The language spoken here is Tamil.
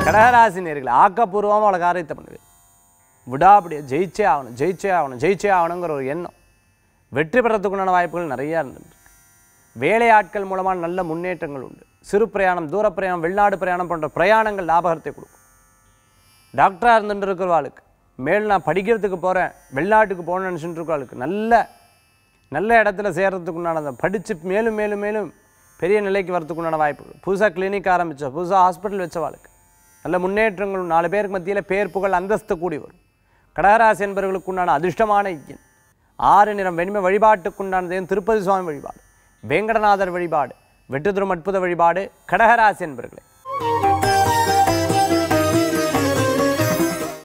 கடகராசி நேர்களை ஆக்கப்பூர்வமாக அவளை காரியத்தை பண்ணுவேன் விடாப்படியா ஜெயிச்சே ஆகணும் ஜெயிச்சே ஆகணும் ஜெயிச்சே ஆகணுங்கிற ஒரு எண்ணம் வெற்றி பெறத்துக்குண்டான வாய்ப்புகள் நிறையா இருந்துருக்கு வேலையாட்கள் மூலமாக நல்ல முன்னேற்றங்கள் உண்டு சிறு பிரயாணம் தூர பிரயாணம் வெளிநாடு பிரயாணம் போன்ற பிரயாணங்கள் லாபகரத்தை கொடுக்கும் டாக்டராக இருந்துட்டு இருக்கிறவாளுக்கு மேல் நான் படிக்கிறதுக்கு போகிறேன் வெளிநாட்டுக்கு போகணும்னு நினச்சிட்டு இருக்கிறவாளுக்கு நல்ல நல்ல இடத்துல சேர்றதுக்கு உண்டான படித்து மேலும் மேலும் மேலும் பெரிய நிலைக்கு வரதுக்கு உண்டான வாய்ப்புகள் புதுசாக கிளினிக் ஆரம்பித்த புதுசாக ஹாஸ்பிட்டல் வச்சவாளுக்கு நல்ல முன்னேற்றங்கள் நாலு பேருக்கு மத்தியில் பேர் புகழ் அந்தஸ்து கூடி வரும் கடகராசி என்பவர்களுக்கு உண்டான அதிர்ஷ்டமான ஐயன் ஆறு நிறம் வெண்மை வழிபாட்டுக்குண்டானது திருப்பதி சுவாமி வழிபாடு வேங்கடநாதர் வழிபாடு வெட்டுதுரும் அற்புத வழிபாடு கடகராசி என்பர்களே